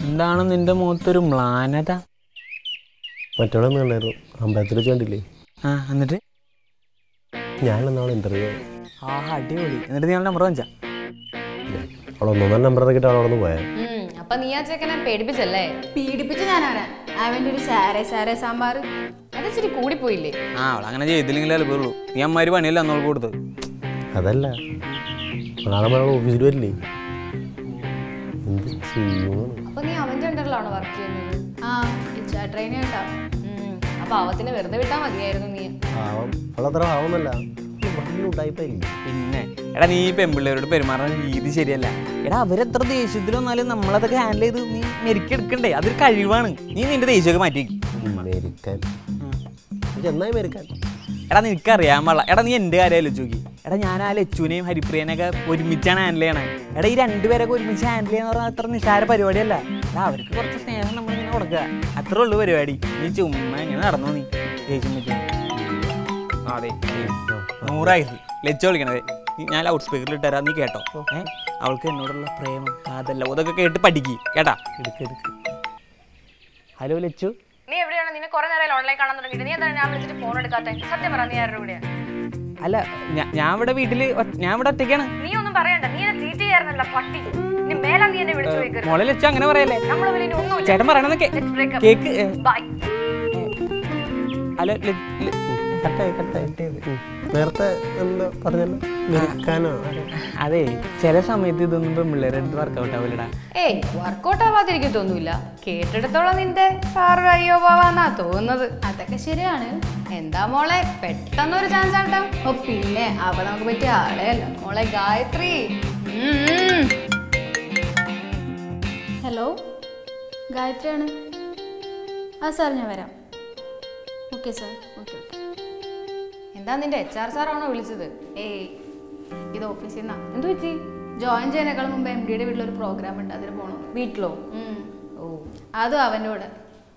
എന്താണ് നിന്റെ മുഖത്തൊരു മ്ലാനത മറ്റവിടെ കണ്ടായിരുന്നു അമ്പലത്തിൽ വെച്ച് കണ്ടില്ലേ ആ എന്നിട്ട് ഞാൻ എന്നാണ് ഇന്റർവ്യൂ ആ അടിപൊളി എന്നിട്ട് നീ നമ്പർ വാങ്ങിച്ചാ അവിടെ ഒന്നൊന്നര നമ്പർ ഇറക്കിയിട്ട് അവിടെ നിന്ന് പോയാൽ ഉം, അപ്പൊ നീ ആ ചെക്കനെ പേടിപ്പിച്ചല്ലേ പീഡിപ്പിച്ച് ഞാനാണ് അവൻ്റെ ഒരു സാരേ സാരേ സാമ്പാർ അത് ഇച്ചിരി കൂടിപ്പോയില്ലേ ആ അവൾ അങ്ങനെ ചെയ്തില്ലെങ്കിൽ അല്പുള്ളൂ നീ അമ്മാര് പണിയല്ല അന്നോൾക്ക് കൊടുത്തത് അതല്ല നാളെ നമ്മൾ ഓഫീസിൽ വരില്ലേ എന്ത് ചെയ്യുമെന്ന് അപ്പൊ നീ അവന്റെ അണ്ടറിലാണോ വർക്ക് ചെയ്യുന്നത് ആ ഇച്ചാ ട്രെയിൻ കേട്ടോ ഉം, അപ്പൊ അവത്തിനെ വെറുതെ വിട്ടാ മതിയായിരുന്നു നീ പാവം അവളത്ര പാവമൊന്നല്ല വലിയ ഉണ്ടായിപ്പായിരിക്കും പിന്നെ എടാ നീ ഈ പെമ്പിള്ളേരോട് പെരുമാറുന്ന രീതി ശരിയല്ല എടാ അവരെത്ര ദേഷ്യത്തിൽ വന്നാലും നമ്മളതൊക്കെ ഹാൻഡിൽ ചെയ്ത് നീ മെരുക്കെടുക്കണ്ടേ അതൊരു കഴിവാണ് നീ നിന്റെ ദേഷ്യമൊക്കെ മാറ്റി വെക്ക്. മെരുക്കാൻ എന്നായി മെരുക്കാൻ എടാ നിനക്കറിയാൻ പാടില്ല എടാ നീ എൻ്റെ കാര്യം ആലോചിച്ച് നോക്കി എടാ ഞാൻ ആ ലച്ചുവിനെയും ഹരിപ്രിയനെയൊക്കെ ഒരുമിച്ചാണ് ഹാൻഡിൽ ചെയ്യണേ എടാ ഈ രണ്ടുപേരൊക്കെ ഒരുമിച്ച് ഹാൻഡിൽ ചെയ്യാന്ന് പറഞ്ഞാൽ അത്ര നിസ്സാര പരിപാടിയല്ല എടാ അവർക്ക് കുറച്ച് സ്നേഹം നമ്മളിങ്ങനെ കൊടുക്കുക അത്രേ ഉള്ളൂ പരിപാടി നീ ചുമ്മാ ഇങ്ങനെ നടന്നു നീ ദേഷ്യം പറ്റി അതെ നൂറായിരുന്നു ലച്ചു വിളിക്കണത് നീ- ഞാൻ ലൗഡ് സ്പീക്കറിൽ ഇട്ടുതരാം നീ കേട്ടോ ഏ അവൾക്ക് എന്നോടുള്ള പ്രേമം കാതല്ല അതൊക്കെ കേട്ട് പഠിക്ക് കേട്ടാ എടുക്ക് എടുക്ക് ഹലോ ലച്ചു നീ എവിടെയാണ് നിന്നെ കുറെ നേരം ഓൺലൈൻ കാണാൻ തുടങ്ങിയിട്ട് നീ എന്താണ് ഞാൻ വിളിച്ചിട്ട് ഫോൺ എടുക്കാത്ത സത്യം പറ നീ ആരുടെ കൂടെയാ അല്ല ഞാ- ഞാൻ ഇവിടെ വീട്ടിൽ ഞാൻ ഇവിടെ ഒറ്റയ്ക്കാണ് നീ ഒന്നും പറയണ്ട നീ എന്നെ ചീറ്റ് ചെയ്യാറുന്നല്ല പട്ടി നീ മേലാ നീ എന്നെ വിളിച്ചു ചോദിക്കരുത് മോളെ ലച്ചു അങ്ങനെ പറയല്ലേ നമ്മൾ വലിയ ഒന്നുമില്ല ചേട്ടൻ പറയണതൊക്കെ Let's break up. കേക്ക് ഏ, ബൈ അല്ല ല- ല- കട്ടായി കട്ടായി ഉം. നേരത്തെ എന്താ പറഞ്ഞല്ലോ മെരുക്കാനോ അതെ ചില സമയത്ത് ഇതൊന്നും പെൺപിള്ളേരെ അടുത്ത് വർക്കൗട്ട് ആവില്ലടാ ഏയ് വർക്കൗട്ട് ആവാതിരിക്കത്തൊന്നുമില്ല കേട്ടെടുത്തോളം നിന്റെ സാറ് അയ്യോ പോവാന്നാ തോന്നുന്നത് അതൊക്കെ ശരിയാണ് എന്താ മോളെ പെട്ടെന്നൊരു ചാൻസ് ആട്ടോ ഓ പിന്നെ അവ നമുക്ക് പറ്റിയ ആളെ അല്ല മോളെ ഗായത്രി ഉം, ഉം. ഹലോ ഗായത്രിയാണ് ആ സാർ ഞാൻ വരാം ഓക്കെ സാർ ഓക്കെ ഓക്കെ എന്താ നിന്റെ എച്ച് ആർ സാറാണോ വിളിച്ചത് ഏയ് ഇത് ഓഫീസിൽ നിന്നാ എന്തു പറ്റി ജോയിൻ ചെയ്യുന്നേക്കാൾ മുമ്പ് എം ഡിയുടെ വീട്ടിലൊരു പ്രോഗ്രാം ഉണ്ട് അതിന് പോകണം വീട്ടിലോ ഉം. ഓ അതും അവൻ്റെ കൂടെ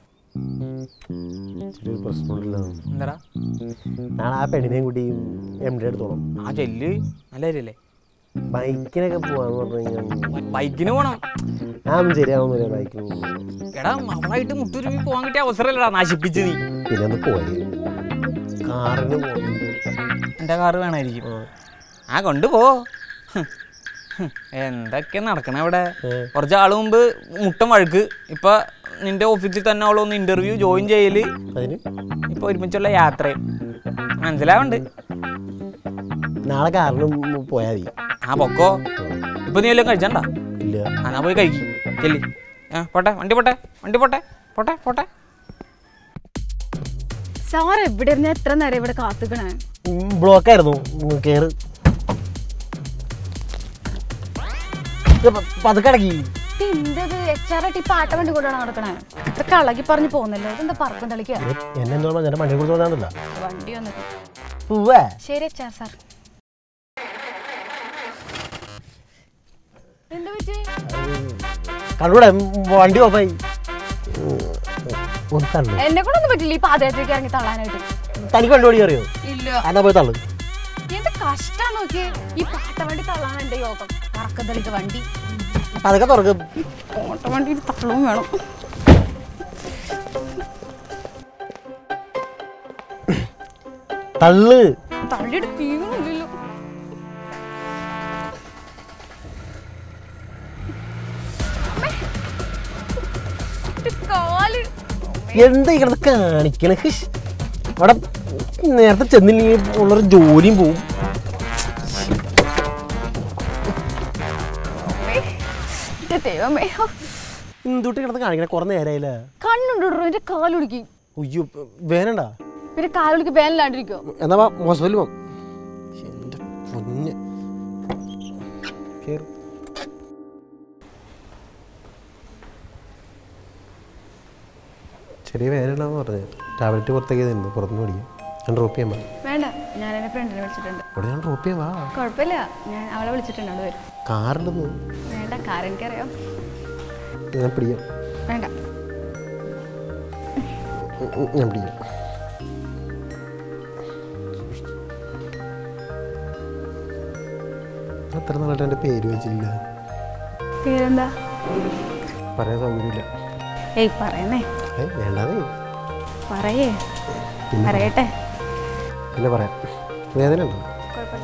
ഇച്ചിരി ഒരു പ്രശ്നമില്ല എന്താടാ നാളെ ആ പെണ്ണിനെയും കൂട്ടി എം ഡി എടുത്തോളാം ആ ചെല്ല് നല്ല കാര്യല്ലേ ബൈക്കിനൊക്കെ പോവാന്ന് പറഞ്ഞു കഴിഞ്ഞാൽ ബൈക്കിന് പോണം ഞാൻ ശരിയാവുന്നില്ല ബൈക്കിന് പോകുമ്പോൾ എടാ അവളായിട്ട് മുട്ടുരുമി പോകാൻ കിട്ടിയ അവസരമല്ലടാ നശിപ്പിച്ച് നീ പിന്നെ ഒന്ന് പോയി കാറിന് പോകുന്നുണ്ട് എൻ്റെ കാറ് വേണമായിരിക്കും ആ കൊണ്ടുപോ ഹ്. ഹ്. എന്തൊക്കെ നടക്കണ ഇവിടെ കുറച്ച് ആള് മുമ്പ് മുട്ടം വഴുക്ക് ഇപ്പൊ നിന്റെ ഓഫീസിൽ തന്നെ അവളൊന്ന് ഇന്റർവ്യൂ ജോയിൻ ചെയ്യല് അതിന് ഇപ്പൊ ഒരുമിച്ചുള്ള യാത്രയും മനസ്സിലാവുണ്ട് നാളെ കാറിന് പോയാൽ മതി ആ പൊക്കോ ഇപ്പൊ നീ വല്ലതും കഴിച്ചണ്ട ഇല്ല എന്നാ പോയി കഴിക്കും ചെല്ലി ആ പോട്ടെ വണ്ടി പോട്ടെ വണ്ടി പോട്ടെ പോട്ടെ പോട്ടെ സാർ എവിടെ ഇരുന്ന് എത്ര നേരം ഇവിടെ കാത്തുക്കണേ ബ്ലോക്കായിരുന്നു കയറ് പതുക്കടക്കി എന്തത് എച്ച് ആർ ടി പാട്ട വണ്ടി കൊണ്ടാണ് നടക്കണേ ഇത്ര കളകി പറഞ്ഞു പോകുന്നല്ലോ ഇതെന്താ പറക്കം തളിക്കുക എന്നെന്തോ ഞാൻ മണി കൊടുത്ത് വന്നാണ്ടല്ല വണ്ടി വന്നിട്ട് പൂവേ ശരി എച്ച് ആർ സാർ എന്താ പറ്റി കണ്ടൂടെ വണ്ടി ഓഫായി ഒന്ന് തള്ളു എന്നെ കൊണ്ടൊന്നും പറ്റില്ല ഈ പാദയാത്രയ്ക്ക് ഇറങ്ങി തള്ളാനായിട്ട് തനിക്ക് വണ്ടി ഓടി അറിയോ ഇല്ല എന്നാ പോയി തള്ളു എന്ത് കഷ്ടാ നോക്കി ഈ പാട്ട വണ്ടി തള്ളാൻ എന്റെ യോഗം പറക്കം തളിക്ക് വണ്ടി അതൊക്കെ തുറക്കും ഓട്ട വണ്ടി തള്ളവും വേണം തള്ളു തള്ളിയിട്ട് തീർന്നില്ലല്ലോ കാല് എന്താ ഈ കിടന്ന് കാണിക്കണ ഹിഷ്. അവിടെ നേരത്തെ ചെന്നില്ലെങ്കിൽ ഉള്ളൊരു ജോലിയും പോവും എന്റെ ദൈവമേ എന്തുട്ട് കിടന്ന് കാണിക്കണ കുറെ നേരമായില്ല കണ്ണുണ്ടോ എന്റെ കാലൊടുക്കി അയ്യോ വേനണ്ട പിന്നെ കാലൊടുക്കി വേനലാണ്ടിരിക്കോ എന്നാ ഹോസ്പിറ്റലിൽ പോവാം എൻ്റെ പൊന്ന് കേറ് ചെറിയ വേദനയാണെന്ന് പറഞ്ഞത് ടാബ്ലറ്റ് പുറത്തേക്ക് തരുന്നു പുറത്തുനിന്ന് മേടിക്കും ഞാൻ ഡ്രോപ്പ് ചെയ്യാൻ പാടില്ല വേണ്ട ഞാൻ എന്റെ ഫ്രണ്ടിനെ വിളിച്ചിട്ടുണ്ട് ഇവിടെ ഞാൻ ഡ്രോപ്പ് ചെയ്യാൻ വാ കുഴപ്പമില്ല ഞാൻ അവളെ വിളിച്ചിട്ടുണ്ട് അവിടെ വരും കാറുണ്ടെന്ന് വേണ്ട കാർ എനിക്കറിയാം ഞാൻ പിടിക്കാം വേണ്ട ഉം, ഉം, ഞാൻ പിടിക്കാം അത്ര നാളായിട്ട് എൻ്റെ പേര് വെച്ചില്ല പേരെന്താ പറയാൻ സൗകര്യമില്ല ഏയ് പറയുന്നേ ഏ വേണ്ടാതെ പറയേ പറയട്ടെ പിന്നെ പറയാം വേദന ഉണ്ടോ കുഴപ്പമില്ല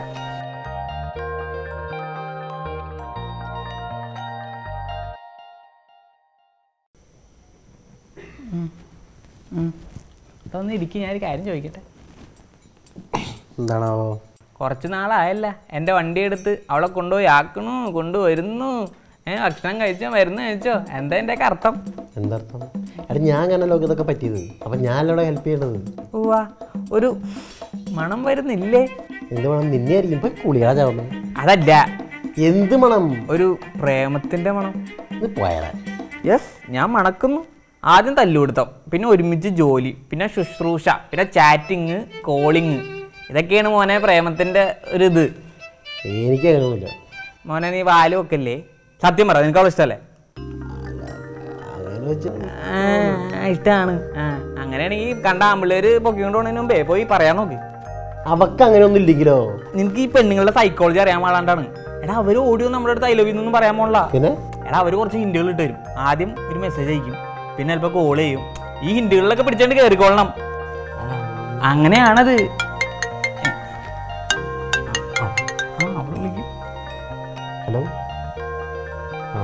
അതൊന്ന് ഇരിക്കും ഞാനൊരു കാര്യം ചോദിക്കട്ടെ എന്താണാവോ കുറച്ച് നാളായല്ല എൻ്റെ വണ്ടി എടുത്ത് അവളെ കൊണ്ടുപോയി ആക്കണു കൊണ്ടുവരുന്നു ഏ ഭക്ഷണം കഴിച്ചോ മരുന്ന് കഴിച്ചോ എന്താ എൻ്റെ ഒക്കെ അർത്ഥം എന്തർത്ഥം എടാ ഞാൻ കണ്ടല്ലോ ഇതൊക്കെ പറ്റിയത് അപ്പം ഞാനല്ലോടെ ഹെൽപ്പ് ചെയ്യേണ്ടത് ഉവ്വാ ഒരു മണം വരുന്നില്ലേ എന്ത് വേണം നിന്നെ ആയിരിക്കും ഇപ്പം കുളിയാ ചാവുന്നത് അതല്ല എന്ത് മണം ഒരു പ്രേമത്തിൻ്റെ മണം ഇത് പോയാ യെസ് ഞാൻ മണക്കുന്നു ആദ്യം തല്ലുപിടുത്തം പിന്നെ ഒരുമിച്ച് ജോലി പിന്നെ ശുശ്രൂഷ പിന്നെ ചാറ്റിങ് കോളിങ് ഇതൊക്കെയാണ് മോനെ പ്രേമത്തിൻ്റെ ഒരു ഇത് എനിക്ക് അങ്ങനെയൊന്നുമില്ല മോനെ നീ വാല് വെക്കല്ലേ സത്യം പറ നിനക്ക് അവളെ ഇഷ്ടമല്ലേ അങ്ങനെ വെച്ച് ആ ഇഷ്ടമാണ് ആ അങ്ങനെയാണെങ്കിൽ കണ്ട ആമ്പിള്ളേര് പൊക്കിക്കൊണ്ട് പോണതിന് മുമ്പേ പോയി പറയാൻ നോക്ക് അവക്ക് അങ്ങനെയൊന്നും ഇല്ലെങ്കിലോ നിനക്ക് ഈ പെണ്ണുങ്ങളുടെ സൈക്കോളജി അറിയാൻ പാടാണ്ടാണ് എടാ അവർ ഓടിയോ നമ്മുടെ അടുത്ത് ഐ ലവ് യു എന്നൊന്നും പറയാൻ പോണില്ല പിന്നെ എടാ അവർ കുറച്ച് ഹിന്റുകൾ ഇട്ട് തരും ആദ്യം ഒരു മെസ്സേജ് അയക്കും പിന്നെ ചിലപ്പോൾ കോൾ ചെയ്യും ഈ ഹിന്റുകളിലൊക്കെ പിടിച്ചോണ്ട് കയറിക്കൊള്ളണം അങ്ങനെയാണത് ആ, അവള് വിളിക്കും. ഹലോ ആ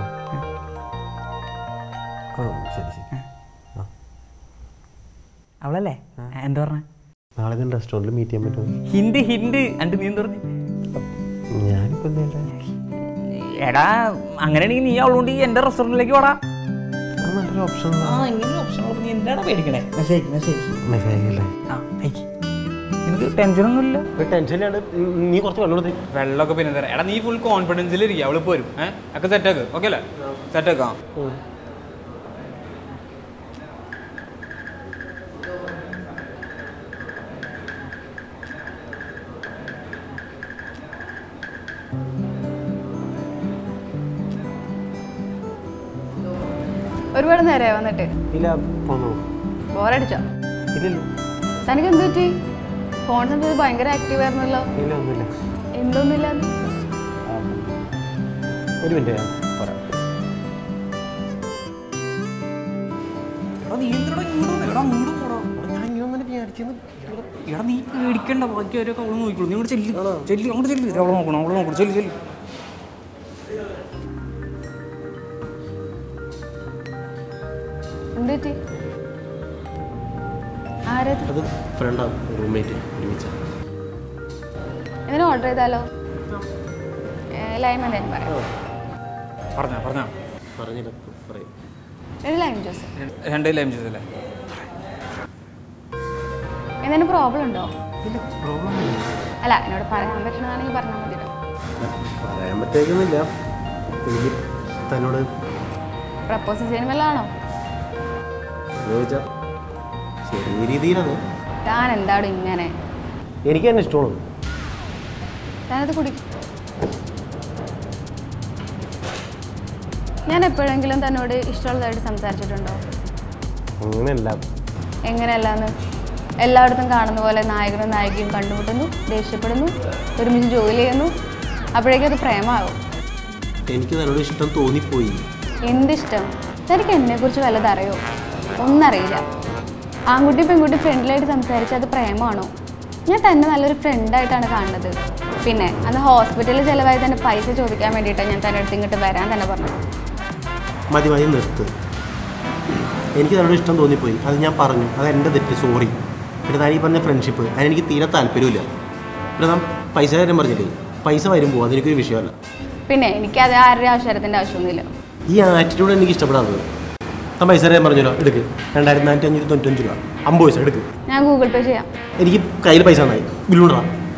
ആ ശരി ശരി അവളല്ലേ എന്താ പറഞ്ഞ നാളെ ഞാൻ റെസ്റ്റോറൻറ്റിൽ മീറ്റ് ചെയ്യാൻ പറ്റുമോ ഹിന്റ് ഹിന്റ് അണ്ട് നീ എന്താ പറഞ്ഞു ഞാനിപ്പോൾ എന്താ എടാ അങ്ങനെയാണെങ്കിൽ നീ അവളുകൊണ്ട് എൻ്റെ റെസ്റ്റോറൻറ്റിലേക്ക് പോടാ ആ നല്ലൊരു ഓപ്ഷൻ ആ ഇങ്ങനെ ഓപ്ഷൻ നീ എന്താണ് പേടിക്കണേ മെസ്സേജ് മെസ്സേജ് മെസ്സേജ് അല്ലേ ആ അയക്ക് നിനക്ക് ടെൻഷനൊന്നുമില്ല ഇപ്പോൾ ടെൻഷനിലാണ്ട് നീ കുറച്ച് വെള്ളം കൊടുത്തേ വെള്ളമൊക്കെ പിന്നെ തരാം എടാ നീ ഫുൾ കോൺഫിഡൻസിൽ ഇരിക്കുക അവള് പോരും ഏഹ് ഒക്കെ സെറ്റാക്ക് ഓക്കെ അല്ലേ സെറ്റാക്കാം ഒരുപാട് നേരമായി വന്നിട്ട് ഇല്ല പോന്നോ ബോറടിച്ചോ ഇല്ലില്ല തനിക്ക് എന്ത് പറ്റി ഫോൺ സംബന്ധിച്ച് ഭയങ്കര ആക്റ്റീവ് ആയിരുന്നല്ലോ ഇല്ല ഒന്നുമില്ല എന്തൊന്നുമില്ല ആ, ഒരു മിനിറ്റ് ഞാൻ പറയാം എടാ നീ എന്തിനാ ഇങ്ങോട്ട് വന്നേ? എടാ അങ്ങോട്ട് പോടാ ഞാൻ ഇങ്ങനെ ഒന്നും വിചാരിച്ചെന്ന് എടാ നീ പേടിക്കണ്ട ബാക്കി അവരൊക്കെ അവള് നോക്കിക്കോളൂ നീ അങ്ങോട്ട് ചെല്ലി ചെല്ലി അങ്ങോട്ട് ചെല്ലി അവളെ നോക്കണം അവളെ നോക്കണം ചെല്ലി ചെല്ലി എന്ത് പറ്റി ആരത് അത് ഫ്രണ്ടാണ് റൂംമേറ്റ് ഒരുമിച്ച എന്തിനും ഓർഡർ ചെയ്താലോ ലൈം എന്തെങ്കിലും പറയാം പറഞ്ഞോ പറഞ്ഞോ പറഞ്ഞില്ല പറയും ഒരു ലൈം ജ്യൂസ് രണ്ട് ലൈം ജ്യൂസ് അല്ലേ എന്തെങ്കിലും പ്രോബ്ലം ഉണ്ടോ ഇല്ല പ്രോബ്ലം അല്ല എന്നോട് പറയാൻ പറ്റണതാണെങ്കിൽ പറഞ്ഞാൽ മതിയല്ലോ പറയാൻ പറ്റേക്കുന്നില്ല എനിക്ക് തന്നോട് പ്രപ്പോസ് ചെയ്യാൻ വല്ലതാണോ ചോദിച്ചാൽ ചെറിയ രീതിയിലാണ് താൻ എന്താണ് ഇങ്ങനെ എനിക്ക് തന്നെ ഇഷ്ടമാണ് താനത് കുടി ഞാൻ എപ്പോഴെങ്കിലും തന്നോട് ഇഷ്ടമുള്ളതായിട്ട് സംസാരിച്ചിട്ടുണ്ടോ അങ്ങനെയല്ല എങ്ങനെയല്ലാന്ന് എല്ലായിടത്തും കാണുന്ന പോലെ നായകനും നായികയും കണ്ടുമുട്ടുന്നു ദേഷ്യപ്പെടുന്നു ഒരുമിച്ച് ജോലി ചെയ്യുന്നു അപ്പോഴേക്കും അത് പ്രേമാവും എനിക്ക് തന്നോട് ഇഷ്ടം തോന്നിപ്പോയി എന്തിഷ്ടം തനിക്ക് എന്നെക്കുറിച്ച് വല്ലത് അറിയോ ഒന്നറിയില്ല ആൺകുട്ടി പെൺകുട്ടി ഫ്രണ്ട്ലിയായിട്ട് സംസാരിച്ച് അത് പ്രേമമാണോ ഞാൻ തന്നെ നല്ലൊരു ഫ്രണ്ടായിട്ടാണ് കാണുന്നത് പിന്നെ അന്ന് ഹോസ്പിറ്റലിൽ ചിലവായി തന്നെ പൈസ ചോദിക്കാൻ വേണ്ടിയിട്ടാണ് ഞാൻ തന്നെ അടുത്ത് ഇങ്ങോട്ട് വരാൻ തന്നെ പറഞ്ഞത് മതി മതി നിർത്ത് എനിക്ക് തന്നോട് ഇഷ്ടം തോന്നിപ്പോയി അത് ഞാൻ പറഞ്ഞു അത് എൻ്റെ തെറ്റ് സോറി പിന്നെ താൻ ഈ പറഞ്ഞ ഫ്രണ്ട്ഷിപ്പ് അതിനെനിക്ക് തീരെ താല്പര്യമില്ല പിന്നെ താൻ പൈസ കാര്യം പറഞ്ഞില്ലേ പൈസ വരുമ്പോൾ അതെനിക്കൊരു വിഷയമല്ല പിന്നെ എനിക്ക് അത് ആരുടെ ആവശ്യത്തിൻ്റെ ആവശ്യമൊന്നുമില്ല ഈ ആറ്റിറ്റ്യൂഡ് എനിക്ക് ഇഷ്ടപ്പെടാത്തത് താൻ പൈസ കാര്യം പറഞ്ഞല്ലോ എടുക്ക് രണ്ടായിരത്തി നാനൂറ്റി അഞ്ഞൂറ്റി തൊണ്ണൂറ്റഞ്ച് രൂപ അമ്പത് പൈസ എടുക്ക് ഞാൻ ഗൂഗിൾ പേ ചെയ്യാം എനിക്ക് കയ്യിൽ പൈസ നന്നായി ബില്ലുണ്ടാ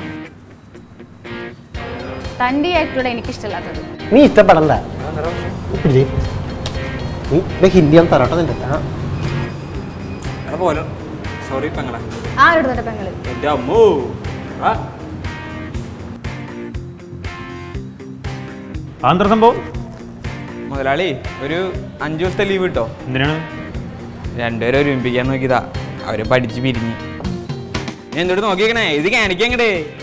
തൻ്റെ ഈ ആക്ടിലൂടെ എനിക്കിഷ്ടമില്ലാത്തത് നീ ഇഷ്ടപ്പെടണ്ട ഇല്ലേ? നീ ഇത് ഹിന്ദി ഞാൻ തരട്ടെ നിന്റെ ആ എടാ പോലോ സോറി പെങ്ങളെ ആരോട് തന്നെ പെങ്ങള് എൻ്റെ അമ്മോ ആ ആന്തര സംഭവം മുതലാളി ഒരു അഞ്ച് ദിവസത്തെ ലീവ് കിട്ടോ എന്തിനാണ് രണ്ടുപേരും ഒരുമിപ്പിക്കാൻ നോക്കിയതാ അവര് പഠിച്ച് പിരിഞ്ഞ് നീ എന്തൊട്ട് നോക്കിയേക്കണേ ഇത് കാണിക്കങ്ങടേ